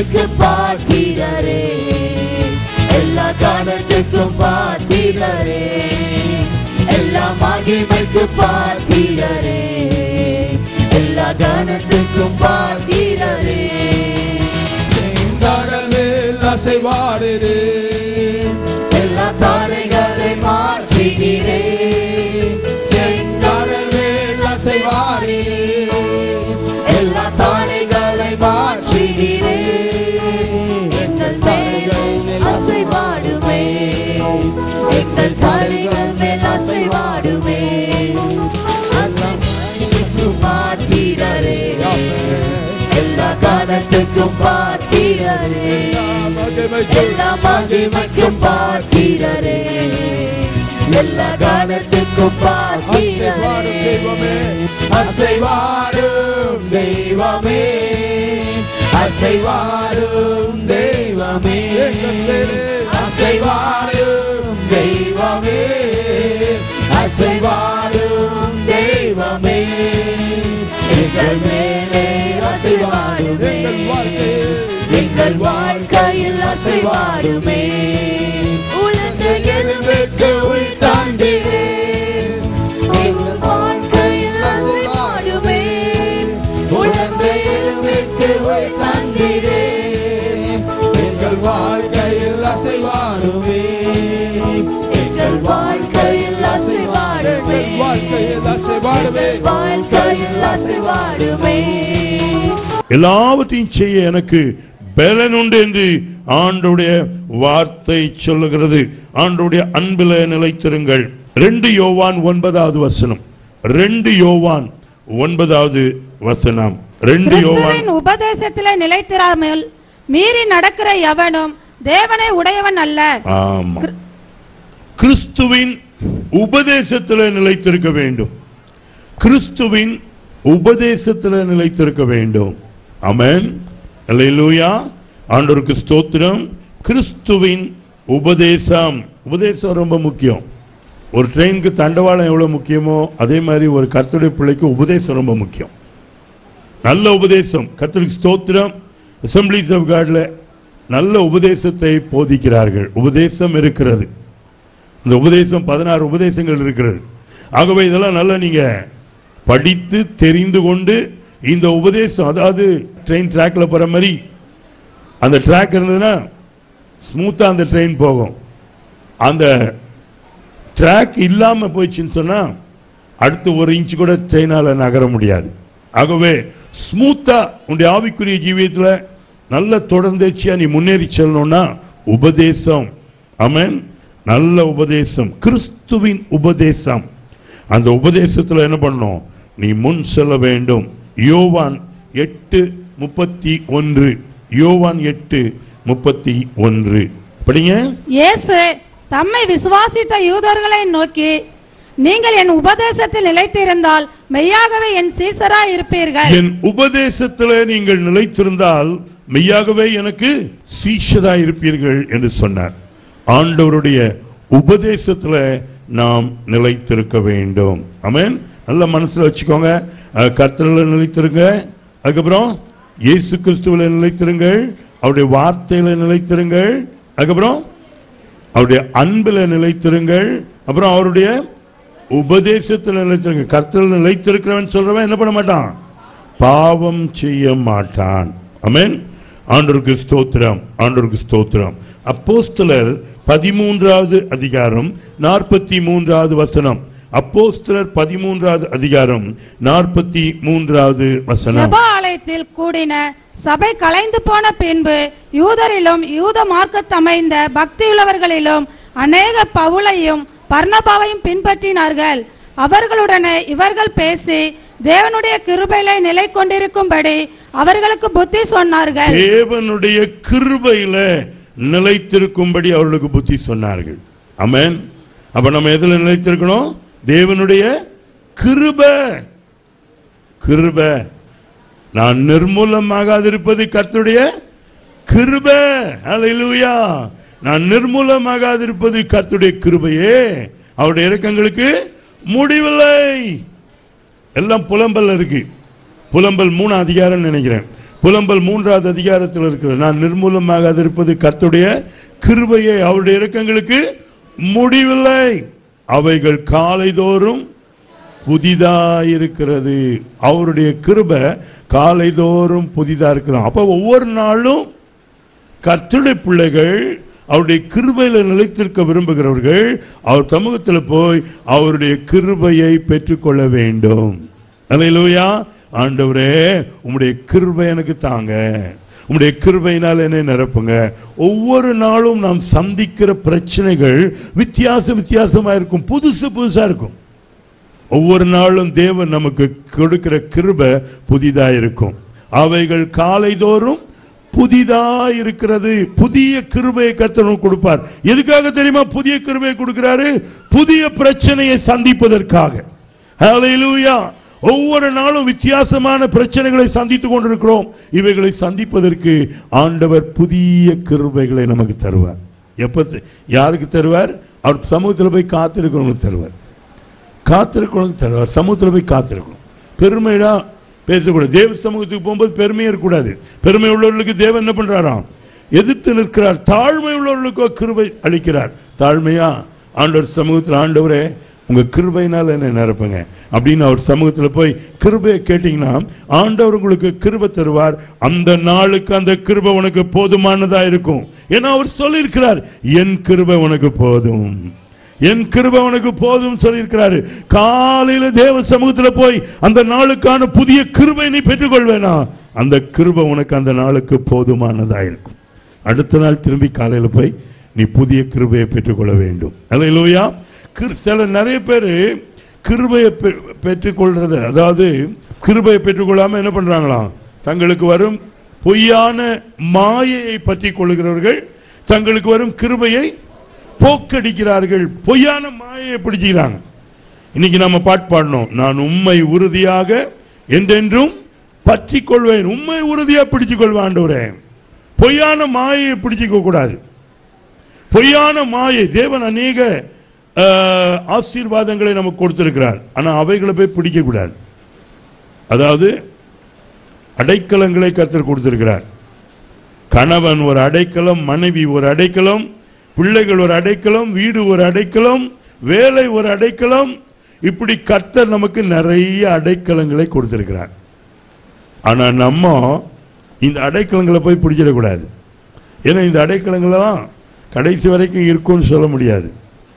கணத்துக்கு பாத்திரரே எல்லா கணத்துக்கும் பாத்திரரே எல்லா மகிமைக்கு பாத்திரரே எல்லா கணத்துக்கும் பாத்திரரே செங்கடல் மேல் அசைவாடுது எல்லா தடைகளை மாற்றினீரே செங்கடல் மேல் அசைவாடுது எல்லா தடைகளை மாற்றினீரே எங்கள் தலைகள் அசைவாடுமே எங்கள் தலைகள் மேல் அசைவாடுமே பாத்திரரே எல்லா கணத்துக்கும் பாத்திரரே எல்லா மகிமைக்கும் பாத்திரரே எல்லா கணத்துக்கும் பாத்திரரே அசைவாடும் தெய்வமே அசைவாடும் தெய்வமே அசைவாடும் தெய்வமே அசைவாடும் தெய்வமே எங்கள் மேலே அசைவாடுமே எங்கள் வாழ்க்கையில் அசைவாடுமே உலர்ந்த எலும்புக்கு உள் தாண்டிரே எங்கள் வாழ்க்கையில் அசைவாடுமே உலர்ந்த எலும்புக்கு உள் தாண்டிரே எங்கள் வாழ்க்கையில் அசைவாடுமே எங்கள் வாழ்க்கையில் அசைவாடுமே எங்கள் வாழ்க்கையில் அசைவாடுமே வாழ்க்கையில் அசைவாடுமே எல்லாவற்றையும் செய்ய எனக்கு பலன் உண்டு என்று ஆண்டுடைய வார்த்தை சொல்லுகிறது ஆண்டுடைய அன்பில நிலைத்திருங்கள் ரெண்டு யோவான் ஒன்பதாவது வசனம் ரெண்டு யோவான் ஒன்பதாவது வசனம் ரெண்டு யோவான் கிறிஸ்துவின் உபதேசத்திலே நிலைத்திராமல் மீறி நடக்கிற எவனும் தேவனை உடையவன் அல்ல ஆமா கிறிஸ்துவின் உபதேசத்தில் நிலைத்திருக்க வேண்டும் கிறிஸ்துவின் உபதேசத்தில் நிலைத்திருக்க வேண்டும் அமேன் அல்லேலூயா ஆண்டவருக்கு ஸ்தோத்திரம் கிறிஸ்துவின் உபதேசம் உபதேசம் ரொம்ப முக்கியம் ஒரு ட்ரெயினுக்கு தண்டவாளம் எவ்வளவு முக்கியமோ அதே மாதிரி ஒரு கர்த்தருடைய பிள்ளைக்கு உபதேசம் ரொம்ப முக்கியம் நல்ல உபதேசம் கர்த்தருக்கு ஸ்தோத்திரம் அசம்பிளிஸ் ஆஃப் காட்ல நல்ல உபதேசத்தை போதிக்கிறார்கள் உபதேசம் இருக்கிறது இந்த உபதேசம் பதினாறு உபதேசங்கள் இருக்கிறது ஆகவே இதெல்லாம் நல்லா நீங்க படித்து தெரிந்து கொண்டு இந்த உபதேசம் அதாவது ட்ரெயின் ட்ராக்ல போற மாதிரி அந்த ட்ராக் இருந்ததுன்னா ஸ்மூத்தா அந்த ட்ரெயின் போகும் அந்த ட்ராக் இல்லாம போயிடுச்சுன்னு சொன்னா அடுத்து ஒரு இன்ச் கூட ட்ரெயினால நகர முடியாது ஆகவே ஸ்மூத்தா உன்னுடைய ஆவிக்குரிய ஜீவியத்துல நல்ல தொடர்ந்தேர்ச்சியா நீ முன்னேறி செல்லணும்னா உபதேசம் ஆமென் நல்ல உபதேசம் கிறிஸ்துவின் உபதேசம் அந்த உபதேசத்துல என்ன பண்ணணும் நீ முன் செல்ல வேண்டும் யோவான் எட்டு முப்பத்தி ஒன்று யோவான் எட்டு முப்பத்தி ஒன்று படிங்க இயேசு தம்மை விசுவாசித்த யூதர்களை நோக்கி நீங்கள் என் உபதேசத்தில் நிலைத்திருந்தால் மெய்யாகவே என் சீசரா இருப்பீர்கள் என் உபதேசத்தில் நீங்கள் நிலைத்திருந்தால் மெய்யாகவே எனக்கு சீஷரா இருப்பீர்கள் என்று சொன்னார் ஆண்டவருடைய உபதேசத்துல நாம் நிலைத்திருக்க வேண்டும் ஆமென் நல்ல மனசுல வச்சுக்கோங்க அஹ், கர்த்தர்ல நிலைத்திருங்க அதுக்கப்புறம் இயேசு கிறிஸ்துவில நிலைத்திருங்கள் அவருடைய வார்த்தையில நிலைத்திருங்கள் அதுக்கப்புறம் அவருடைய அன்பில் நிலைத்திருங்கள் அப்புறம் அவருடைய உபதேசத்தில் நிலைத்திருங்க கர்த்தரில் நிலைத்திருக்கிறவன் சொல்றவன் என்ன பண்ண மாட்டான் பாவம் செய்ய மாட்டான் அமேன் ஆண்டவருக்கு ஸ்தோத்திரம் ஆண்டவருக்கு ஸ்தோத்திரம் அப்போஸ்தலர் பதிமூன்றாவது அதிகாரம் நாற்பத்தி மூன்றாவது வசனம் அப்போஸ்தலர் பதிமூன்றாவது அதிகாரம் நாற்பத்தி மூன்றாவது வசனம் ஜெப ஆலயத்தில் கூடின சபை கலைந்து போன பின்பு யூதரிலும் யூத மார்க்கத்தமைந்த பக்தியுள்ளவர்களிலும் அநேக பவுலையும் பர்ணபாவையும் பின்பற்றினார்கள் அவர்களுடனே இவர்கள் பேசி தேவனுடைய கிருபையிலே நிலை கொண்டிருக்கும்படி அவர்களுக்கு புத்தி சொன்னார்கள் தேவனுடைய கிருபையில நிலைத்திருக்கும்படி அவர்களுக்கு புத்தி சொன்னார்கள் ஆமென் அப்ப நம்ம எதுல நிலைத்திருக்கணும் தேவனுடைய கிருபை கிருபை நான் நிர்மூலமாகாதிருப்பது கர்த்தருடைய கிருபை ஹalleluya நான் நிர்மூலமாகாதிருப்பது கர்த்தருடைய கிருபையே அவருடைய இரக்கங்களுக்கு முடிவில்லை எல்லாம் புலம்பல் இருக்கு புலம்பல் மூணு அதிகாரம் நினைக்கிறேன் புலம்பல் மூன்றாவது அதிகாரத்தில் இருக்கிறது நான் நிர்மூலமாக இருப்பது கர்த்தருடைய கிருபையை அவருடைய இரக்கங்களுக்கு முடிவில்லை அவைகள் காலைதோறும் புதிதாயிருக்கிறது அவருடைய கிருபை காலைதோறும் புதிதா இருக்கலாம் அப்ப ஒவ்வொரு நாளும் கர்த்தருடைய பிள்ளைகள் அவருடைய கிருபையில நிலைத்திருக்க விரும்புகிறவர்கள் அவர் சமூகத்தில் போய் அவருடைய கிருபையை பெற்றுக்கொள்ள வேண்டும் அல்லேலூயா ஆண்டவரே உம்முடைய கிருபை எனக்கு தாங்க உம்முடைய கிருபையினால் என்னை நிரப்புங்க ஒவ்வொரு நாளும் நாம் சந்திக்கிற பிரச்சனைகள் வித்தியாச வித்தியாசமா இருக்கும் புதுசு புதுசா இருக்கும் ஒவ்வொரு நாளும் தேவன் நமக்கு கொடுக்கிற கிருபை புதிதா இருக்கும் அவைகள் காலைதோறும் புதிதா இருக்கிறது புதிய கிருபையை கர்த்தர் கொடுப்பார் எதுக்காக தெரியுமா புதிய கிருபையை கொடுக்கிறாரு புதிய பிரச்சனையை சந்திப்பதற்காக ஹalleluya ஒவ்வொரு நாளும் வித்தியாசமான பிரச்சனைகளை சந்தித்துக் கொண்டிருக்கிறோம் இவைகளை சந்திப்பதற்கு ஆண்டவர் புதிய கிருபைகளை நமக்கு தருவார் எப்ப த- யாருக்கு தருவார் அவர் சமூகத்தில் போய் காத்திருக்கிறவங்களுக்கு தருவார் காத்திருக்கணும் தருவார் சமூகத்தில் போய் காத்திருக்கணும் பெருமைடா பேசக்கூடாது தேவ சமூகத்துக்கு போகும்போது பெருமையே இருக்கக்கூடாது பெருமை உள்ளவர்களுக்கு தேவன் என்ன பண்றாராம் எதிர்த்து நிற்கிறார் தாழ்மை உள்ளவர்களுக்கு கிருபை அளிக்கிறார் தாழ்மையா ஆண்டவர் சமூகத்தில் ஆண்டவரே உங்க கிருபையினால என்ன நிரப்புங்க அப்படின்னு அவர் சமூகத்தில் போய் கிருபையை கேட்டீங்கன்னா ஆண்டவர் உங்களுக்கு கிருபை தருவார் அந்த நாளுக்கு அந்த கிருபை உனக்கு போதுமானதா இருக்கும் ஏன்னா அவர் சொல்லியிருக்கிறார் என் கிருபை உனக்கு போதும் என் கிருபை உனக்கு போதும் சொல்லியிருக்கிறாரு காலையில தேவ சமூகத்துல போய் அந்த நாளுக்கான புதிய கிருபை நீ பெற்றுக்கொள்வேனா அந்த கிருபை உனக்கு அந்த நாளுக்கு போதுமானதா இருக்கும் அடுத்த நாள் திரும்பி காலையில போய் நீ புதிய கிருபையை பெற்றுக்கொள்ள வேண்டும் அல்லையா சில நிறைய பேர் கிருபையை பெ- பெற்றுக்கொள்றது அதாவது கிருபையை பெற்றுக்கொள்ளாம என்ன பண்றாங்களாம் தங்களுக்கு வரும் பொய்யான மாயையை பற்றி கொள்கிறவர்கள் தங்களுக்கு வரும் கிருபையை போக்கடிக்கிறார்கள் பொய்யான மாயையை பிடிச்சுக்கிறாங்க இன்னைக்கு நம்ம பாட்டு பாடணும் நான் உண்மை உறுதியாக என்றென்றும் பற்றி கொள்வேன் உண்மை உறுதியா பிடிச்சுக் கொள்வேன் ஆண்டவரே பொய்யான மாயையை பிடிச்சுக்க கூடாது பொய்யான மாயை தேவன் அநேக அஹ், ஆசீர்வாதங்களை நமக்கு கொடுத்திருக்கிறார் ஆனா அவைகளை போய் பிடிக்க கூடாது அதாவது அடைக்கலங்களை கத்தர் கொடுத்திருக்கிறார் கணவன் ஒரு அடைக்கலம் மனைவி ஒரு அடைக்கலம் பிள்ளைகள் ஒரு அடைக்கலம் வீடு ஒரு அடைக்கலம் வேலை ஒரு அடைக்கலம் இப்படி கர்த்தர் நமக்கு நிறைய அடைக்கலங்களை கொடுத்திருக்கிறார் ஆனா நம்ம இந்த அடைக்கலங்களை போய் பிடிச்சிடக்கூடாது ஏன்னா இந்த அடைக்கலங்கள்லாம் கடைசி வரைக்கும் இருக்கும்னு சொல்ல முடியாது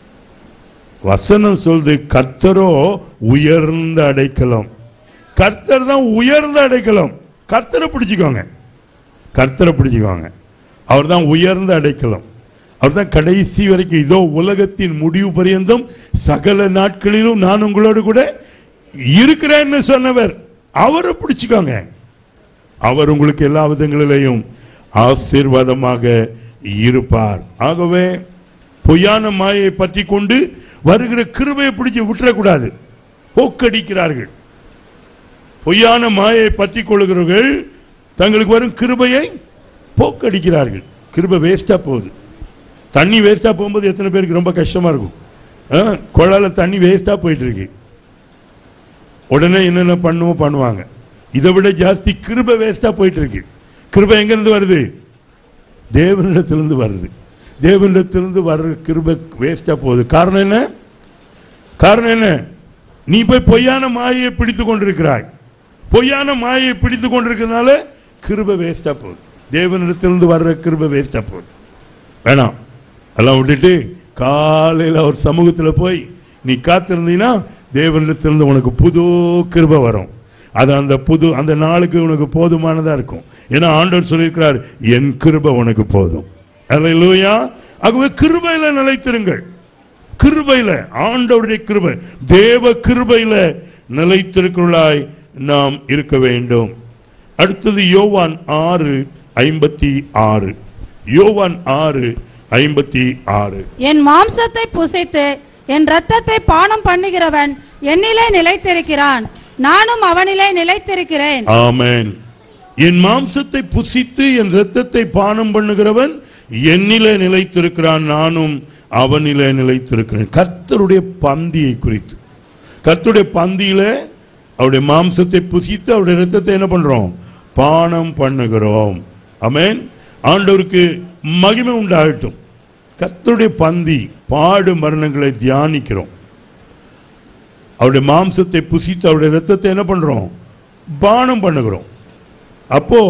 வசனம் சொல்றது கர்த்தரோ உயர்ந்த அடைக்கலம் கர்த்தர் தான் உயர்ந்த அடைக்கலம் கர்த்தரை பிடிச்சுக்கோங்க கர்த்தரை பிடிச்சுக்கோங்க அவர் தான் உயர்ந்த அடைக்கலம் அவர் தான் கடைசி வரைக்கும் இதோ உலகத்தின் முடிவு பரியந்தம் சகல நாட்களிலும் நான் உங்களோடு கூட இருக்கிறேன்னு சொன்னவர் அவரை பிடிச்சுக்கோங்க அவர் உங்களுக்கு எல்லா விதங்களிலேயும் ஆசீர்வாதமாக இருப்பார் ஆகவே பொய்யான மாயை பற்றி கொண்டு வருகிற கிருபையை பிடிச்சு விட்டுறக்கூடாது போக்கடிக்கிறார்கள் பொய்யான மாயை பற்றி கொள்கிறவர்கள் தங்களுக்கு வரும் கிருபையை போக்கடிக்கிறார்கள் கிருபை வேஸ்டா போகுது தண்ணி வேஸ்டா போகும்போது எத்தனை பேருக்கு ரொம்ப கஷ்டமா இருக்கும் ஆ, குழால தண்ணி வேஸ்டா போயிட்டு இருக்கு உடனே என்னென்ன பண்ணுவோம் பண்ணுவாங்க இதை விட ஜாஸ்தி கிருபை வேஸ்டா போயிட்டு இருக்கு கிருபை எங்க இருந்து வருது தேவனிடத்திலிருந்து வருது தேவனிடத்திலிருந்து வர்ற கிருபை வேஸ்டா போகுது காரணம் என்ன காரணம் என்ன நீ போய் பொய்யான மாயையை பிடித்து கொண்டிருக்கிறாய் பொய்யான மாயையை பிடித்து கொண்டிருக்கிறதுனால கிருபை வேஸ்டா போகுது தேவனிடத்திலிருந்து வர்ற கிருபை வேஸ்டா போகுது வேணாம் எல்லாம் விட்டுட்டு காலையில் அவர் சமூகத்தில் போய் நீ காத்திருந்தீங்கன்னா தேவனிடத்திலிருந்து உனக்கு புது கிருபை வரும் அது அந்த புது அந்த நாளுக்கு உனக்கு போதுமானதா இருக்கும் ஏன்னா ஆண்டவர் சொல்லியிருக்கிறார் என் கிருபை உனக்கு போதும் அல்லேலூயா ஆகவே கிருபையில நிலைத்திருங்கள் கிருபையில ஆண்டவருடைய கிருபை தேவ கிருபையில நிலைத்திருக்கிறவர்களாய் நாம் இருக்க வேண்டும் அடுத்தது யோவான் ஆறு ஐம்பத்தி ஆறு யோவான் ஆறு ஐம்பத்தி ஆறு என் மாம்சத்தை புசித்து என் இரத்தத்தை பானம் பண்ணுகிறவன் என்னிலே நிலைத்திருக்கிறான் நானும் அவனிலே நிலைத்திருக்கிறேன் ஆமென் என் மாம்சத்தை புசித்து என் இரத்தத்தை பானம் பண்ணுகிறவன் என்னிலே நிலைத்திருக்கிறான் நானும் அவனிலே நிலைத்திருக்கிறேன் கர்த்தருடைய பந்தியை குறித்து கர்த்தருடைய பந்தியில அவருடைய மாம்சத்தை புசித்து அவருடைய இரத்தத்தை என்ன பண்றோம் பானம் பண்ணுகிறோம் ஆமென் ஆண்டவருக்கு மகிமை உண்டாகட்டும் கர்த்தருடைய பந்தி பாடு மரணங்களை தியானிக்கிறோம் அவருடைய மாம்சத்தை புசித்து அவருடைய ரத்தத்தை என்ன பண்றோம் பானம் பண்ணுகிறோம் அப்போ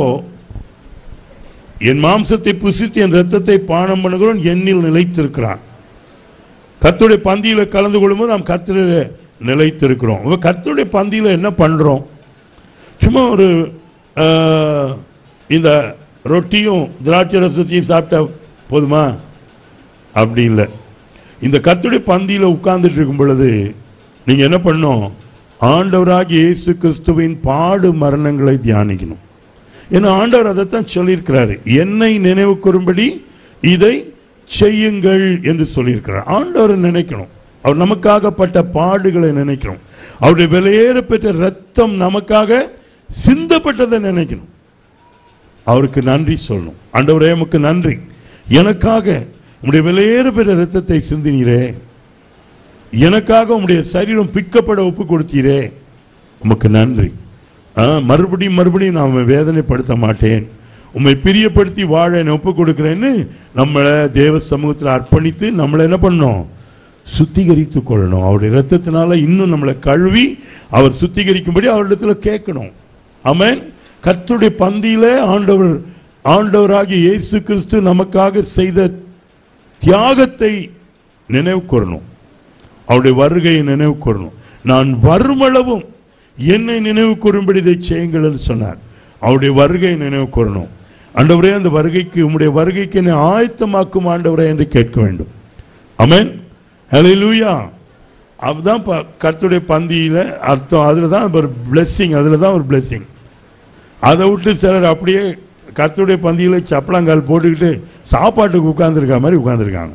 என் மாம்சத்தை புசித்து என் ரத்தத்தை பானம் பண்ணுகிறோம் என்னில் நிலைத்திருக்கிறான் கர்த்தருடைய பந்தியில கலந்து கொள்ளும்போது நாம் கர்த்தரில் நிலைத்திருக்கிறோம் அப்ப கர்த்தருடைய பந்தியில என்ன பண்றோம் சும்மா ஒரு ஆஹ், இந்த ரொட்டியும் திராட்சை ரசத்தையும் சாப்பிட்டா போதுமா அப்படி இல்லை இந்த கர்த்தருடைய பந்தியில உட்கார்ந்துட்டு இருக்கும் பொழுது நீங்க என்ன பண்ணணும் ஆண்டவராகிய இயேசு கிறிஸ்துவின் பாடு மரணங்களை தியானிக்கணும் ஏன்னா ஆண்டவர் அதைத்தான் சொல்லியிருக்கிறாரு என்னை நினைவு கூறும்படி இதை செய்யுங்கள் என்று சொல்லியிருக்கிறார் ஆண்டவரை நினைக்கணும் அவர் நமக்காகப்பட்ட பாடுகளை நினைக்கணும் அவருடைய விலையேற பெற்ற ரத்தம் நமக்காக சிந்தப்பட்டதை நினைக்கணும் அவருக்கு நன்றி சொல்லணும் ஆண்டவரே உமக்கு நன்றி எனக்காக உம்முடைய விலையேற பெற்ற ரத்தத்தை சிந்தினீரே எனக்காக உம்முடைய சரீரம் பிக்கப்பட ஒப்பு கொடுத்தீரே உமக்கு நன்றி ஆ, மறுபடியும் மறுபடியும் நான் உம்மை வேதனைப்படுத்த மாட்டேன் உம்மை பிரியப்படுத்தி வாழ என்னை ஒப்பு கொடுக்கிறேன்னு நம்மளை தேவ சமூகத்தில் அர்ப்பணித்து நம்மளை என்ன பண்ணணும் சுத்திகரித்து கொள்ளணும் அவருடைய ரத்தத்தினால இன்னும் நம்மளை கழுவி அவர் சுத்திகரிக்கும்படி அவரிடத்துல கேட்கணும் ஆமென் கர்த்தருடைய பந்தியில ஆண்டவர் ஆண்டவராகிய இயேசு கிறிஸ்து நமக்காக செய்த தியாகத்தை நினைவு கூறணும் அவருடைய வருகையை நினைவு கூறணும் நான் வருமளவும் என்னை நினைவு கூறும்படி இதை செய்யுங்கள் என்று சொன்னார் அவருடைய வருகையை நினைவு கூறணும் ஆண்டவரே அந்த வருகைக்கு உம்முடைய வருகைக்கு என்னை ஆயத்தமாக்கும் ஆண்டவரே என்று கேட்க வேண்டும் அமேன் ஹalleluya அதுதான் ப- கர்த்தருடைய பந்தியில அர்த்தம் அதுல தான் ஒரு blessing அதுல தான் ஒரு blessing அதை விட்டு சிலர் அப்படியே கர்த்தருடைய பந்தியில சப்பளங்கால் போட்டுக்கிட்டு சாப்பாட்டுக்கு உட்கார்ந்துருக்க மாதிரி உட்கார்ந்துருக்காங்க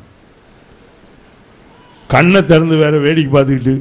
கண்ணை திறந்து வேற வேடிக்கை பார்த்துக்கிட்டு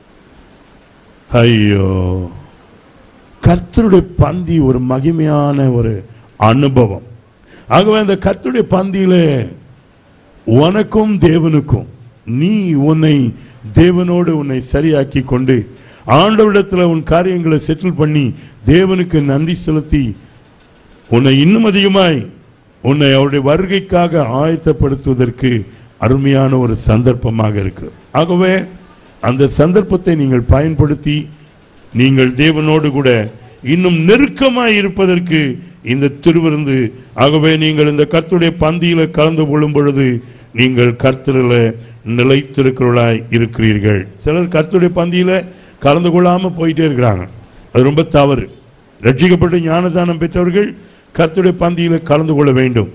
ஐயோ கர்த்தருடைய பந்தி ஒரு மகிமையான ஒரு அனுபவம் ஆகவே அந்த கர்த்தருடைய பந்தியில உனக்கும் தேவனுக்கும் நீ உன்னை தேவனோடு உன்னை சரியாக்கி கொண்டு ஆண்டவரிடத்துல உன் காரியங்களை செட்டில் பண்ணி தேவனுக்கு நன்றி செலுத்தி உன்னை இன்னும் அதிகமாய் உன்னை அவருடைய வருகைக்காக ஆயத்தப்படுத்துவதற்கு அருமையான ஒரு சந்தர்ப்பமாக இருக்கு ஆகவே அந்த சந்தர்ப்பத்தை நீங்கள் பயன்படுத்தி நீங்கள் தேவனோடு கூட இன்னும் நெருக்கமாய் இருப்பதற்கு இந்த திருவிருந்து ஆகவே நீங்கள் இந்த கர்த்தருடைய பந்தியில கலந்து கொள்ளும் பொழுது நீங்கள் கர்த்தரில் நிலைத்திருக்கிறவர்களாய் இருக்கிறீர்கள் சிலர் கர்த்தருடைய பந்தியில கலந்து கொள்ளாம போயிட்டே இருக்கிறாங்க அது ரொம்ப தவறு ரட்சிக்கப்பட்ட ஞானதானம் பெற்றவர்கள் கர்த்தருடைய பந்தியில கலந்து கொள்ள வேண்டும்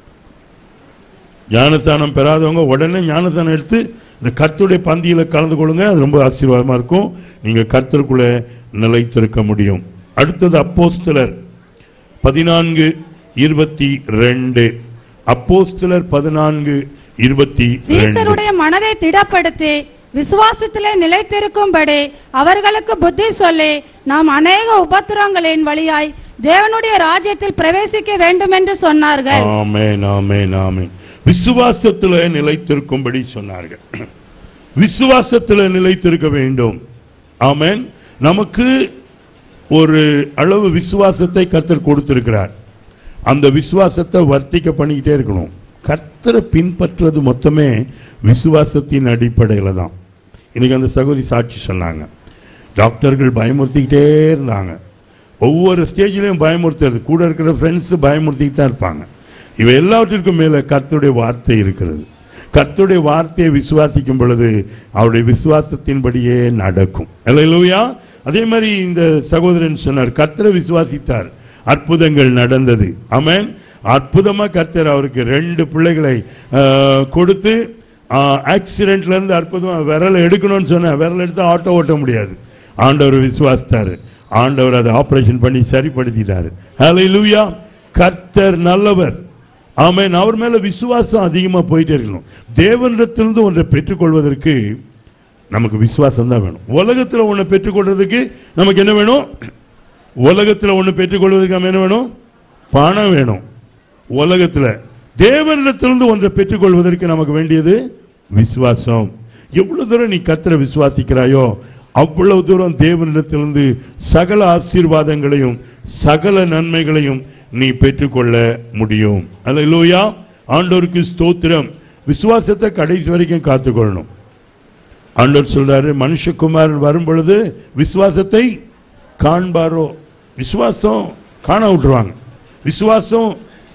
ஞானஸ்தானம் பெறாதவங்க உடனே ஞானஸ்தானம் எடுத்து இந்த கர்த்தருடைய பந்தியில கலந்து கொள்ளுங்க அது ரொம்ப ஆசீர்வாதமா இருக்கும் நீங்க கர்த்தருக்குள்ள நிலைத்திருக்க முடியும் அடுத்தது அப்போஸ்தலர் பதினான்கு இருபத்தி ரெண்டு அப்போஸ்தலர் பதினான்கு இருபத்தி ரெண்டு சீசருடைய மனதை திடப்படுத்தி விசுவாசத்திலே நிலைத்திருக்கும்படி அவர்களுக்கு புத்தி சொல்லி நாம் அநேக உபத்திரங்களின் வழியாய் தேவனுடைய ராஜ்யத்தில் பிரவேசிக்க வேண்டும் என்று சொன்னார்கள் ஆமென் ஆமென் ஆமென் விசுவாசத்தில் நிலைத்திருக்கும்படி சொன்னார்கள் விசுவாசத்தில் நிலைத்திருக்க வேண்டும் ஆமென் நமக்கு ஒரு அளவு விசுவாசத்தை கர்த்தர் கொடுத்திருக்கிறார் அந்த விசுவாசத்தை வர்த்திக்க பண்ணிக்கிட்டே இருக்கணும் கர்த்தரை பின்பற்றுறது மொத்தமே விசுவாசத்தின் அடிப்படையில் தான் இன்னைக்கு அந்த சகோதரி சாட்சி சொன்னாங்க டாக்டர்கள் பயமுறுத்திக்கிட்டே இருந்தாங்க ஒவ்வொரு ஸ்டேஜ்லையும் பயமுறுத்துறது கூட இருக்கிற ஃப்ரெண்ட்ஸ் பயமுறுத்திக்கிட்டு தான் இருப்பாங்க இவை எல்லாவற்றிற்கும் மேலே கர்த்தருடைய வார்த்தை இருக்கிறது கர்த்தருடைய வார்த்தையை விசுவாசிக்கும் பொழுது அவருடைய விசுவாசத்தின்படியே நடக்கும் அல்லேலூயா அதே மாதிரி இந்த சகோதரன் சொன்னார் கர்த்தரை விசுவாசித்தார் அற்புதங்கள் நடந்தது ஆமென் அற்புதமா கர்த்தர் அவருக்கு ரெண்டு பிள்ளைகளை ஆஹ், கொடுத்து ஆக்சிடென்ட்ல இருந்து அற்புதமா விரல் எடுக்கணும்னு சொன்ன விரல் எடுத்து ஆட்டோ ஓட்ட முடியாது ஆண்டவர் விசுவாசித்தாரு ஆண்டவர் அதை ஆபரேஷன் பண்ணி சரிப்படுத்திட்டாரு ஹalleluya கர்த்தர் நல்லவர் ஆமென் அவர் மேல விசுவாசம் அதிகமா போயிட்டே இருக்கணும் தேவனிடத்திலிருந்து ஒன்றை பெற்றுக்கொள்வதற்கு நமக்கு விசுவாசம் தான் வேணும் உலகத்துல ஒன்றை பெற்றுக்கொள்றதுக்கு நமக்கு என்ன வேணும் உலகத்துல ஒன்று பெற்றுக்கொள்வதற்கு நம்ம என்ன வேணும் பணம் வேணும் உலகத்துல தேவனிடத்திலிருந்து ஒன்றை பெற்றுக்கொள்வதற்கு நமக்கு வேண்டியது விசுவாசம் எவ்வளவு தூரம் நீ கர்த்தரை விசுவாசிக்கிறாயோ அவ்வளவு தூரம் தேவனிடத்திலிருந்து சகல ஆசீர்வாதங்களையும் சகல நன்மைகளையும் நீ பெற்றுக்கொள்ள முடியும் அல்லேலூயா ஆண்டவருக்கு ஸ்தோத்திரம் விசுவாசத்தை கடைசி வரைக்கும் காத்துக்கொள்ளணும் ஆண்டவர் சொல்றாரு மனுஷகுமாரன் வரும் பொழுது விசுவாசத்தை காண்பாரோ விசுவாசம் காண விட்டுருவாங்க விசுவாசம்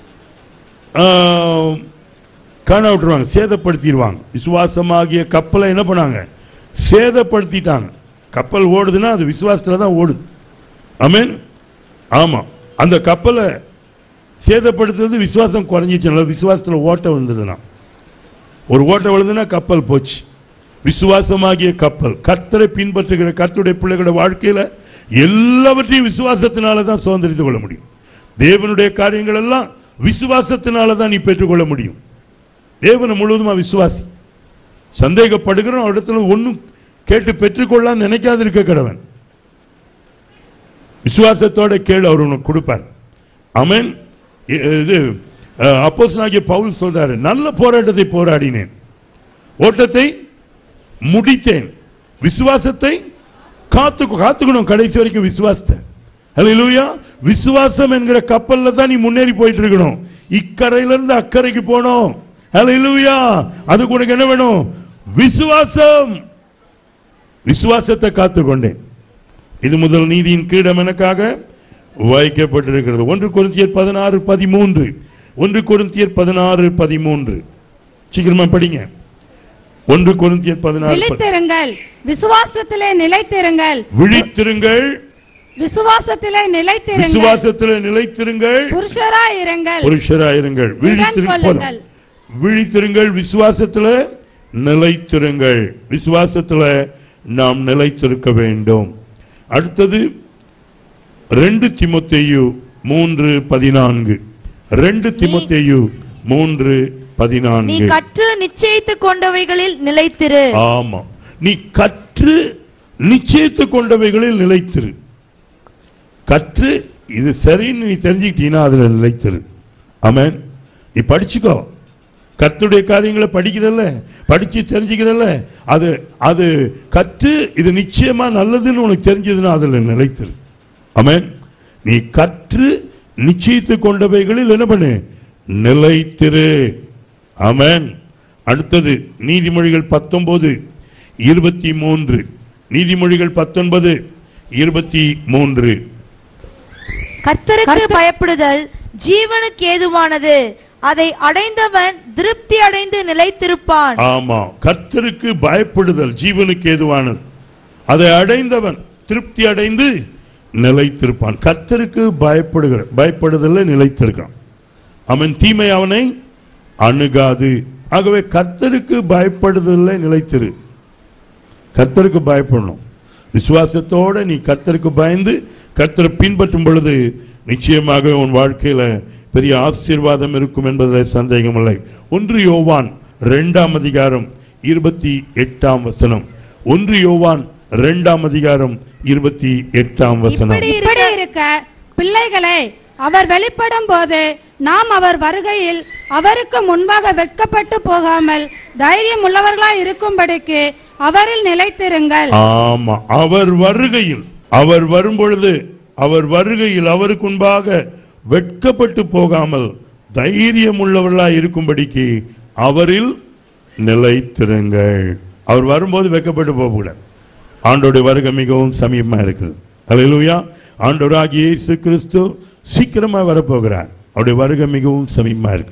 ஆஹ், காண விட்டுருவாங்க சேதப்படுத்திடுவாங்க விசுவாசமாகிய கப்பலை என்ன பண்ணாங்க சேதப்படுத்திட்டாங்க கப்பல் ஓடுதுன்னா அது விசுவாசத்துல தான் ஓடுது ஆமென் ஆமா அந்த கப்பலை சேதப்படுத்துறது விசுவாசம் குறைஞ்சிச்சு விசுவாசத்துல ஓட்டம் வந்ததுன்னா ஒரு ஓட்டம் விழுதுன்னா கப்பல் போச்சு விசுவாசமாகிய கப்பல் கர்த்தரை பின்பற்றுகிற கர்த்தருடைய பிள்ளைகளோட வாழ்க்கையில எல்லாவற்றையும் விசுவாசத்தினால தான் சுதந்திரித்துக் கொள்ள முடியும் தேவனுடைய காரியங்கள் எல்லாம் விசுவாசத்தினால தான் நீ பெற்றுக்கொள்ள முடியும் தேவனை முழுவதுமா விசுவாசி சந்தேகப்படுகிறோம் இடத்துல ஒன்றும் கேட்டு பெற்றுக்கொள்ளலாம் நினைக்காது இருக்க கடவன் விசுவாசத்தோட கேளு அவர் உனக்கு கொடுப்பார் அமேன் இ- இது அப்போஸ்தலனாகிய பவுல் சொல்றாரு நல்ல போராட்டத்தை போராடினேன் ஓட்டத்தை முடித்தேன் விசுவாசத்தை காத்து காத்துக்கணும் கடைசி வரைக்கும் விசுவாசத்தை ஹalleluya விசுவாசம் என்கிற கப்பல்ல தான் நீ முன்னேறி போயிட்டு இருக்கணும் இக்கரையில இருந்து அக்கறைக்கு போகணும் ஹalleluya அதுக்கு உனக்கு என்ன வேணும் விசுவாசம் விசுவாசத்தை காத்துக்கொண்டேன் இது முதல் நீதியின் கீடம் எனக்காக வைக்கப்பட்டிருக்கிறது ஒன்று கொரிந்தியர் பதினாறு பதிமூன்று ஒன்று கொரிந்தியர் பதினாறு பதிமூன்று சீக்கிரமா படிங்க ஒன்று கொரிந்தியர் பதினாறு பதி- விழித்திருங்கள் விசுவாசத்திலே நிலைத்திருங்கள் விழித்திருங்கள் விசுவாசத்திலே நிலைத்திருங்கள் விசுவாசத்தில் நிலைத்திருங்கள் புருஷராய் இருங்கள் புருஷராயிருங்கள் விழித்திருங்கள் கொள்ளுங்கள். விழித்திருங்கள் விசுவாசத்தில் நிலைத்திருங்கள் விசுவாசத்தில் நாம் நிலைத்திருக்க வேண்டும் அடுத்தது ரெண்டு திமுத்தேயு மூன்று பதினான்கு ரெண்டு திமுத்தேயு மூன்று நீ பதினான்கு கற்று நிச்சயித்துக் கொண்டவைகளில் நிலைத்திரு ஆமா நீ கற்று நிச்சயித்து கொண்டவைகளில் நிலைத்திரு கற்று இது சரின்னு நீ தெரிஞ்சுக்கிட்டீங்கன்னா அதுல நிலைத்திரு ஆமென் நீ படிச்சுக்கோ கர்த்தருடைய காரியங்களை படிக்கிறல்ல படிச்சு தெரிஞ்சுக்கிறல்ல அது அது கற்று இது நிச்சயமா நல்லதுன்னு உனக்கு தெரிஞ்சதுன்னா அதுல நிலைத்திரு ஆமென் நீ கற்று நிச்சயித்து கொண்டவைகளில் என்ன பண்ணு நிலைத்திரு ஆமென் அடுத்தது நீதிமொழிகள் பத்தொன்பது இருபத்தி மூன்று நீதிமொழிகள் பத்தொன்பது இருபத்தி மூன்று கர்த்தருக்கு கர்த்தர்- பயப்படுதல் ஜீவனுக்கு ஏதுவானது அதை அடைந்தவன் திருப்தி அடைந்து நிலைத்திருப்பான் ஆமா கர்த்தருக்கு பயப்படுதல் ஜீவனுக்கு ஏதுவானது அதை அடைந்தவன் திருப்தி அடைந்து நிலைத்திருப்பான் கர்த்தருக்கு பயப்படுகிற பயப்படுதல்ல நிலைத்திருக்கான் அவன் தீமை அவனை அணுகாது ஆகவே கர்த்தருக்கு பயப்படுதல்ல நிலைத்திரு கர்த்தருக்கு பயப்படணும் விசுவாசத்தோட நீ கர்த்தருக்கு பயந்து கர்த்தரை பின்பற்றும் பொழுது நிச்சயமாக உன் வாழ்க்கையில பெரிய ஆசீர்வாதம் இருக்கும் என்பதில் சந்தேகமில்லை ஒன்று யோவான் இரண்டாம் அதிகாரம் இருபத்தி எட்டாம் வசனம் ஒன்று யோவான் இரண்டாம் அதிகாரம் இருபத்தி எட்டாம் வசனம் இப்படி இப்படி இருக்க பிள்ளைகளே அவர் வெளிப்படும் போது நாம் அவர் வருகையில் அவருக்கு முன்பாக வெட்கப்பட்டு போகாமல் தைரியம் உள்ளவர்களாய் இருக்கும்படிக்கு அவரில் நிலைத்திருங்கள் ஆமா அவர் வருகையில் அவர் வரும்பொழுது அவர் வருகையில் அவருக்கு முன்பாக வெட்கப்பட்டு போகாமல் தைரியம் உள்ளவர்களாய் இருக்கும்படிக்கு அவரில் நிலைத்திருங்கள் அவர் வரும்போது வெட்கப்பட்டு போகக்கூடாது ஆண்டோடைய வருகை மிகவும் சமீபமா இருக்குது அல்லேலூயா ஆண்டவராகிய இயேசு கிறிஸ்து சீக்கிரமா வரப்போகிறார் அவருடைய வருகை மிகவும் சமீபமா இருக்கு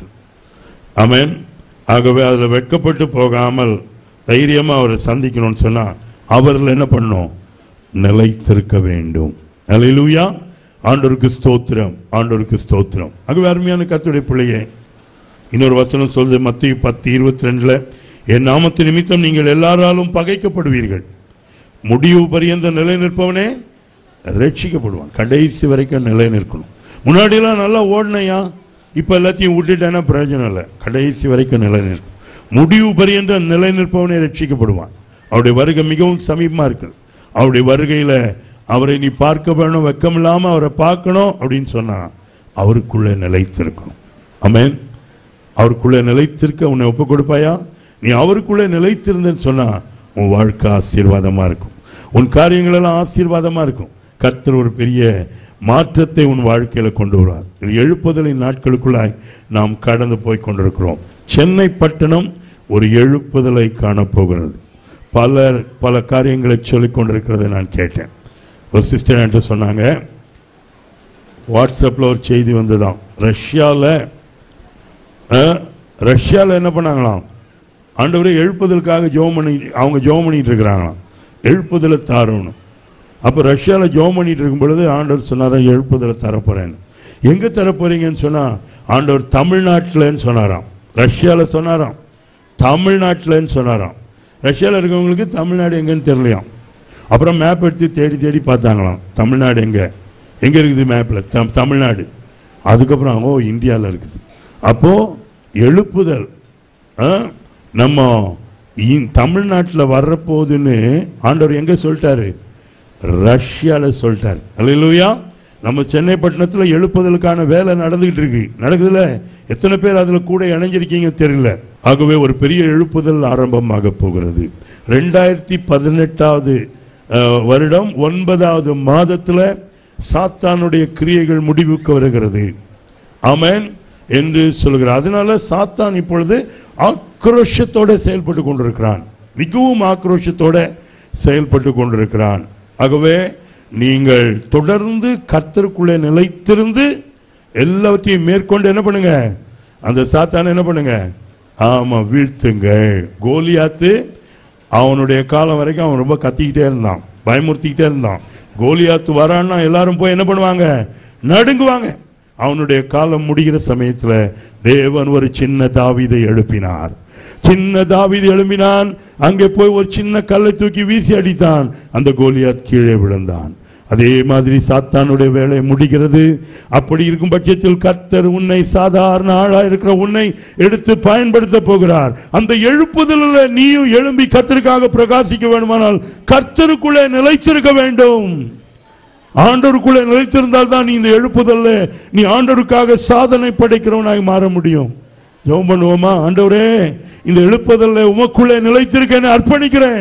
ஆமென் ஆகவே அதில் வெட்கப்பட்டு போகாமல் தைரியமா அவரை சந்திக்கணும்னு சொன்னா அவரில் என்ன பண்ணணும் நிலைத்திருக்க வேண்டும் அல்லேலூயா ஆண்டவருக்கு ஸ்தோத்திரம் ஆண்டவருக்கு ஸ்தோத்திரம் ஆகவே அருமையான கர்த்தருடைய பிள்ளையே இன்னொரு வசனம் சொல்லுது மத்திய பத்து இருபத்தி ரெண்டுல என் நாமத்து நிமித்தம் நீங்கள் எல்லாராலும் பகைக்கப்படுவீர்கள் முடிவு பரியந்த நிலை நிற்பவனே ரட்சிக்கப்படுவான் கடைசி வரைக்கும் நிலை நிற்கணும் முன்னாடிலாம் நல்லா ஓடினையா இப்ப எல்லாத்தையும் விட்டுட்டேன்னா பிரயோஜனம் இல்லை கடைசி வரைக்கும் நிலை நிற்கும் முடிவு பரியந்த நிலை நிற்பவனே ரட்சிக்கப்படுவான் அவருடைய வருகை மிகவும் சமீபமா இருக்கு அவருடைய வருகையில அவரை நீ பார்க்க வேணும் வெக்கம் இல்லாம அவரை பார்க்கணும் அப்படின்னு சொன்னா அவருக்குள்ள நிலைத்திருக்கணும் ஆமென் அவருக்குள்ள நிலைத்திருக்க உன்னை ஒப்பு கொடுப்பாயா நீ அவருக்குள்ள நிலைத்திருந்தேன்னு சொன்னா உன் வாழ்க்கை ஆசீர்வாதமா இருக்கும் உன் காரியங்கள் எல்லாம் ஆசீர்வாதமா இருக்கும் கர்த்தர் ஒரு பெரிய மாற்றத்தை உன் வாழ்க்கையில கொண்டு வருவார் இது எழுப்புதலின் நாட்களுக்குள்ளாய் நாம் கடந்து போய் கொண்டிருக்கிறோம் சென்னை பட்டணம் ஒரு எழுப்புதலை காணப்போகிறது பலர் பல காரியங்களை சொல்லிக் கொண்டிருக்கிறதை நான் கேட்டேன் ஒரு சிஸ்டர் என்கிட்ட சொன்னாங்க வாட்ஸ்அப்பில் ஒரு செய்தி வந்ததாம் ரஷ்யாவில் ரஷ்யாவில் என்ன பண்ணாங்களாம் ஆண்டவரே எழுப்புதலுக்காக ஜெபம் பண்ணி அவங்க ஜெபம் பண்ணிட்டு இருக்கிறாங்களாம் எழுப்புதலை தாருன்னு அப்போ ரஷ்யாவில் ஜெபம் பண்ணிட்டு இருக்கும் பொழுது ஆண்டவர் சொன்னாரா எழுப்புதலை தரப்போறேன்னு எங்கே தரப்போறீங்கன்னு சொன்னா ஆண்டவர் தமிழ்நாட்டில்ன்னு சொன்னாராம் ரஷ்யாவில் சொன்னாராம் தமிழ்நாட்டில்ன்னு சொன்னாராம் ரஷ்யாவில் இருக்கவங்களுக்கு தமிழ்நாடு எங்கன்னு தெரியலையாம் அப்புறம் மேப் எடுத்து தேடி தேடி பார்த்தாங்களாம் தமிழ்நாடு எங்க எங்க இருக்குது மேப்ல தம் தமிழ்நாடு அதுக்கப்புறம் ஓ இந்தியாவில் இருக்குது அப்போ எழுப்புதல் ஆ, நம்ம தமிழ்நாட்டில் வர்றப்போகுதுன்னு ஆண்டவர் எங்க சொல்லிட்டாரு ரஷ்யால சொல்லிட்டாரு அல்லையா நம்ம சென்னை பட்டணத்தில் எழுப்புதலுக்கான வேலை நடந்துகிட்டு இருக்கு நடக்குதுல எத்தனை பேர் அதுல கூட இணைஞ்சிருக்கீங்க தெரியல ஆகவே ஒரு பெரிய எழுப்புதல் ஆரம்பமாக போகிறது ரெண்டாயிரத்தி பதினெட்டாவது வருடம் ஒன்பதாவது மாதத்துல சாத்தானுடைய கிரியைகள் முடிவுக்கு வருகிறது ஆமென் என்று சொல்கிறார் அதனால சாத்தான் இப்பொழுது ஆக்ரோஷத்தோட செயல்பட்டு கொண்டிருக்கிறான் மிகவும் ஆக்ரோஷத்தோட செயல்பட்டு கொண்டிருக்கிறான் ஆகவே நீங்கள் தொடர்ந்து கர்த்தருக்குள்ளே நிலைத்திருந்து எல்லாவற்றையும் மேற்கொண்டு என்ன பண்ணுங்க அந்த சாத்தானை என்ன பண்ணுங்க ஆமா வீழ்த்துங்கள் கோலியாத்து அவனுடைய காலம் வரைக்கும் அவன் ரொம்ப கத்திக்கிட்டே இருந்தான் பயமுறுத்திக்கிட்டே இருந்தான் கோலியாத்து வரான்னா எல்லாரும் போய் என்ன பண்ணுவாங்க நடுங்குவாங்க அவனுடைய காலம் முடிகிற சமயத்துல தேவன் ஒரு சின்ன தாவீதை எழுப்பினார் சின்ன தாவீது எழுப்பினான் அங்கே போய் ஒரு சின்ன கல்லை தூக்கி வீசி அடித்தான் அந்த கோலியாத் கீழே விழுந்தான் அதே மாதிரி சாத்தானுடைய வேலை முடிகிறது அப்படி இருக்கும் பட்சத்தில் கர்த்தர் உன்னை சாதாரண ஆளா இருக்கிற உன்னை எடுத்து பயன்படுத்த போகிறார் அந்த எழுப்புதலில் நீயும் எழும்பி கர்த்தருக்காக பிரகாசிக்க வேண்டுமானால் கர்த்தருக்குள்ளே நிலைச்சிருக்க வேண்டும் ஆண்டவருக்குள்ளே நிலைத்திருந்தால் தான் நீ இந்த எழுப்புதல்ல நீ ஆண்டவருக்காக சாதனை படைக்கிறவனாய் மாற முடியும் ஜெபம் பண்ணுவோமா ஆண்டவரே இந்த எழுப்புதல்ல உமக்குள்ளே நிலைத்திருக்கேன் அர்ப்பணிக்கிறேன்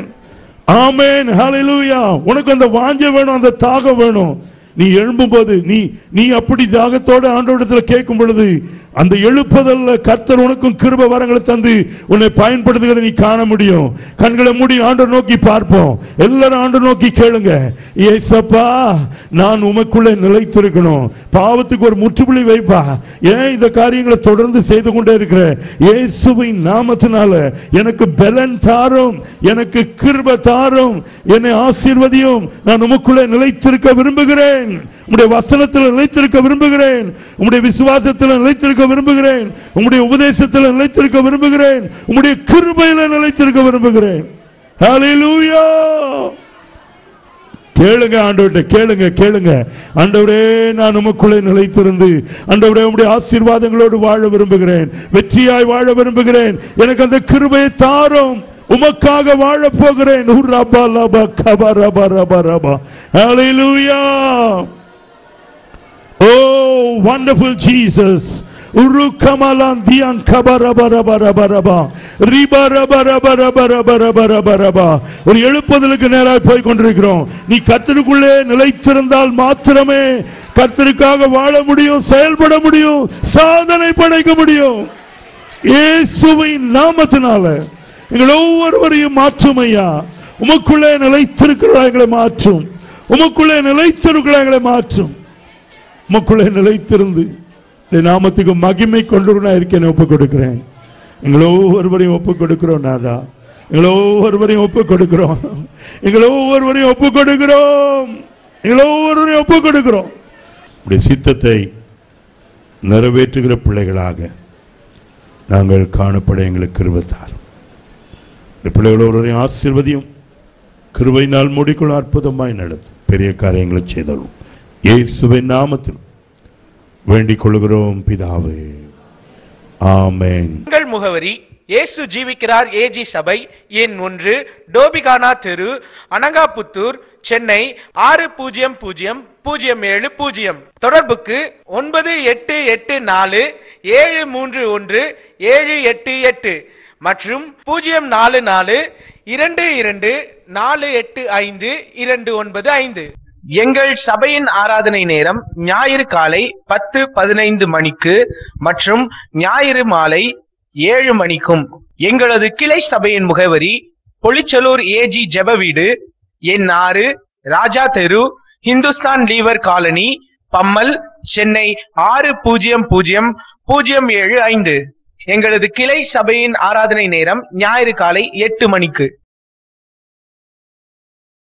ஆமென் ஹalleluya உனக்கு அந்த வாஞ்ச வேணும் அந்த தாகம் வேணும் நீ எழும்பும்போது நீ நீ அப்படி தாகத்தோட ஆண்டவரிடத்துல கேட்கும் பொழுது அந்த எழுப்புதல்ல கர்த்தர் உனக்கும் கிருப வரங்களை தந்து உன்னை பயன்படுத்துகிற நீ காண முடியும் கண்களை மூடி ஆண்டவர் நோக்கி பார்ப்போம் எல்லாரும் ஆண்டவர் நோக்கி கேளுங்க ஏசப்பா நான் உமக்குள்ளே நிலைத்திருக்கணும் பாவத்துக்கு ஒரு முற்றுப்புள்ளி வைப்பா ஏன் இந்த காரியங்களை தொடர்ந்து செய்து கொண்டே இருக்கிற இயேசுவின் நாமத்தினால எனக்கு பலன் தாரும் எனக்கு கிருப தாரும் என்னை ஆசீர்வதியும் நான் உமக்குள்ளே நிலைத்திருக்க விரும்புகிறேன் உம்முடைய வசனத்தில் நிலைத்திருக்க விரும்புகிறேன் உம்முடைய விசுவாசத்தில் நிலைத்திருக்க விரும்புகிறேன் உம்முடைய உபதேசத்தில் நிலைத்திருக்க விரும்புகிறேன் உம்முடைய கிருபையில நிலைத்திருக்க விரும்புகிறேன் ஹalleluya கேளுங்க ஆண்டவர்கிட்ட கேளுங்க கேளுங்க ஆண்டவரே நான் உமக்குள்ளே நிலைத்திருந்து ஆண்டவரே உம்முடைய ஆசீர்வாதங்களோடு வாழ விரும்புகிறேன் வெற்றியாய் வாழ விரும்புகிறேன் எனக்கு அந்த கிருபையை தாரும் உமக்காக வாழ போகிறேன் உர்ரபா லபா கபா ரபா ரபா ரபா ஹalleluya Oh, wonderful Jesus. Urukamalan dian kabarabarabarabara. ரிபரபரபரபரபரபரபரபரபரபா. ஒரு எழுப்புதலுக்கு நேராக போய் கொண்டிருக்கிறோம் நீ கர்த்தருக்குள்ளே நிலைத்திருந்தால் மாத்திரமே கர்த்தருக்காக வாழ முடியும் செயல்பட முடியும் சாதனை படைக்க முடியும் இயேசுவின் நாமத்தினால எங்கள் ஒவ்வொருவரையும் மாற்றும் ஐயா உமக்குள்ளே நிலைத்திருக்கிற எங்களை மாற்றும் உமக்குள்ளே நிலைத்திருக்கிற எங்களை மாற்றும் உமக்குள்ளே நிலைத்திருந்து இந்த நாமத்துக்கு மகிமை கொண்டு இருக்கேன் ஒப்பு கொடுக்கிறேன் எங்களை ஒவ்வொருவரையும் ஒப்பு கொடுக்கிறோம் நாதா எங்களை ஒவ்வொருவரையும் ஒப்பு கொடுக்கிறோம் எங்களை ஒவ்வொருவரையும் ஒப்பு கொடுக்கிறோம் எங்களை ஒவ்வொருவரையும் ஒப்பு கொடுக்கிறோம் உடைய சித்தத்தை நிறைவேற்றுகிற பிள்ளைகளாக நாங்கள் காணப்பட எங்களுக்கு கிருபத்தார் இந்த பிள்ளைகள் ஒருவரையும் ஆசீர்வதியும் கிருபையினால் மூடிக்கொள்ள அற்புதமாய் நடத்தும் பெரிய காரியங்களை செய்தலும் இயேசுவின் நாமத்தில் வேண்டிக் கொள்கிறோம் பிதாவே ஆமென் உங்கள் முகவரி இயேசு ஜீவிக்கிறார் ஏஜி சபை எண் ஒன்று டோபிகானா தெரு அனங்காபுத்தூர் சென்னை ஆறு பூஜ்ஜியம் பூஜ்ஜியம் பூஜ்ஜியம் ஏழு பூஜ்ஜியம் தொடர்புக்கு ஒன்பது எட்டு எட்டு நாலு ஏழு மூன்று ஒன்று ஏழு எட்டு எட்டு மற்றும் பூஜ்ஜியம் நாலு நாலு இரண்டு இரண்டு நாலு எட்டு ஐந்து இரண்டு ஒன்பது ஐந்து எங்கள் சபையின் ஆராதனை நேரம் ஞாயிறு காலை பத்து பதினைந்து மணிக்கு மற்றும் ஞாயிறு மாலை ஏழு மணிக்கும் எங்களது கிளை சபையின் முகவரி பொலிச்சலூர் ஏஜி ஜெப வீடு எண் ஆறு ராஜா தெரு ஹிந்துஸ்தான் லீவர் காலனி பம்மல் சென்னை ஆறு பூஜ்ஜியம் பூஜ்ஜியம் பூஜ்ஜியம் ஏழு ஐந்து எங்களது கிளை சபையின் ஆராதனை நேரம் ஞாயிறு காலை எட்டு மணிக்கு